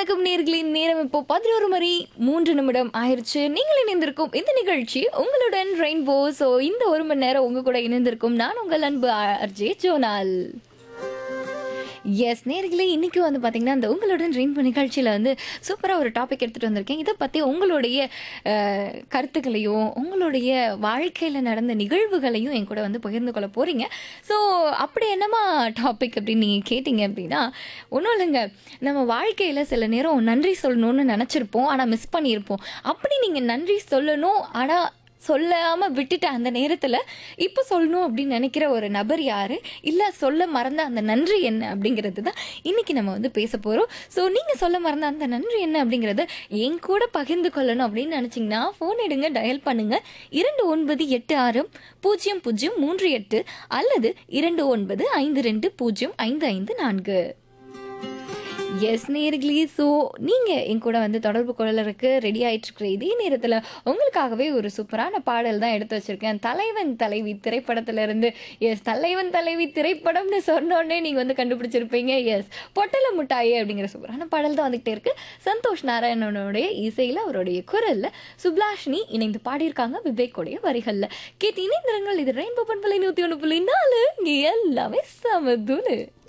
வணக்கம் நேர்களின் நேரம் இப்போ பதினோரு மணி மூன்று நிமிடம் ஆயிருச்சு நீங்கள் இணைந்திருக்கும் இந்த நிகழ்ச்சி உங்களுடன் ரெயின்போ ஸோ இந்த ஒரு மணி நேரம் உங்க கூட இணைந்திருக்கும் நான் உங்கள் அன்பு அர்ஜே ஜோனால் எஸ் நேர்களே இன்னைக்கு வந்து பார்த்தீங்கன்னா இந்த உங்களுடன் ரெயின்போ நிகழ்ச்சியில் வந்து சூப்பராக ஒரு டாபிக் எடுத்துகிட்டு வந்திருக்கேன் இதை பற்றி உங்களுடைய அஹ், கருத்துக்களையும் உங்களுடைய வாழ்க்கையில் நடந்த நிகழ்வுகளையும் என் கூட வந்து பகிர்ந்து கொள்ள போகிறீங்க ஸோ அப்படி என்னமா டாபிக் அப்படின்னு நீங்கள் கேட்டிங்க அப்படின்னா ஒன்றும் இல்லைங்க நம்ம வாழ்க்கையில் சில நேரம் நன்றி சொல்லணும்னு நினச்சிருப்போம் ஆனால் மிஸ் பண்ணியிருப்போம் அப்படி நீங்கள் நன்றி சொல்லணும் ஆனால் சொல்லாம விட்டுட்ட அந்த நேரத்துல இப்போ சொல்லணும் அப்படின்னு நினைக்கிற ஒரு நபர் யாரு இல்ல சொல்ல மறந்த அந்த நன்றி என்ன அப்படிங்கிறது தான் இன்னைக்கு நம்ம வந்து பேச போறோம் ஸோ நீங்க சொல்ல மறந்த அந்த நன்றி என்ன அப்படிங்கறத என் கூட பகிர்ந்து கொள்ளணும் அப்படின்னு நினைச்சீங்கன்னா ஃபோன் எடுங்க டயல் பண்ணுங்க இரண்டு ஒன்பது எட்டு ஆறு பூஜ்ஜியம் பூஜ்ஜியம் மூன்று எட்டு அல்லது இரண்டு ஒன்பது ஐந்து ரெண்டு பூஜ்ஜியம் ஐந்து ஐந்து நான்கு எஸ் நேர்களே ஸோ நீங்கள் என் கூட வந்து தொடர்பு கொள்ளறதுக்கு ரெடி ஆயிட்டு இருக்கிற இதே நேரத்தில் உங்களுக்காகவே ஒரு சூப்பரான பாடல் தான் எடுத்து வச்சிருக்கேன் தலைவன் தலைவி திரைப்படத்துல இருந்து எஸ் தலைவன் தலைவி திரைப்படம்னு சொன்னோடனே நீங்கள் வந்து கண்டுபிடிச்சிருப்பீங்க எஸ் பொட்டல முட்டாயே அப்படிங்கிற சூப்பரான பாடல் தான் வந்துகிட்டே இருக்கு சந்தோஷ் நாராயணனுடைய இசையில் அவருடைய குரலில் சுப்லாஷினி இணைந்து பாடியிருக்காங்க விவேக்கோடைய வரிகளில் கேட்டு இணைந்திருங்கள் இது ரெயின்போ பண்பலை நூற்றி ஒன்று புள்ளி நாலு இங்கே எல்லாமே சமதுலு